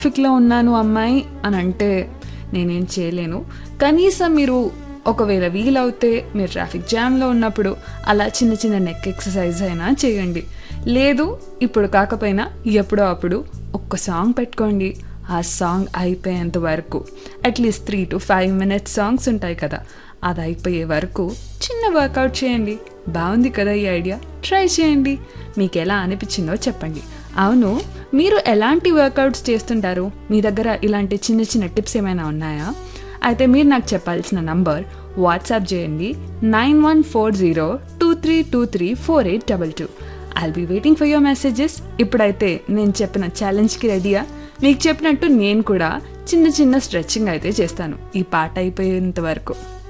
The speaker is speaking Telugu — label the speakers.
Speaker 1: ట్రాఫిక్లో ఉన్నాను అమ్మాయి అని అంటే నేనేం చేయలేను కనీసం మీరు ఒకవేళ వీలవుతే మీరు ట్రాఫిక్ జామ్లో ఉన్నప్పుడు అలా చిన్న చిన్న నెక్ ఎక్సర్సైజ్ అయినా చేయండి లేదు ఇప్పుడు కాకపోయినా ఎప్పుడో అప్పుడు ఒక్క సాంగ్ పెట్టుకోండి ఆ సాంగ్ అయిపోయేంత వరకు at least three to five minutes songs ఉంటాయి కదా అది అయిపోయే వరకు చిన్న వర్కౌట్ చేయండి బాగుంది కదా ఈ ఐడియా ట్రై చేయండి మీకు ఎలా అనిపించిందో చెప్పండి అవును మీరు ఎలాంటి వర్కౌట్స్ చేస్తుంటారు మీ దగ్గర ఇలాంటి చిన్న చిన్న టిప్స్ ఏమైనా ఉన్నాయా అయితే మీరు నాకు చెప్పాల్సిన నంబర్ వాట్సాప్ చేయండి nine one four zero two three two three four eight double two I'll be waiting for your messages ఇప్పుడైతే నేను చెప్పిన ఛాలెంజ్కి రెడీయా మీకు చెప్పినట్టు నేను కూడా చిన్న చిన్న స్ట్రెచ్చింగ్ అయితే చేస్తాను ఈ పాట అయిపోయేంత వరకు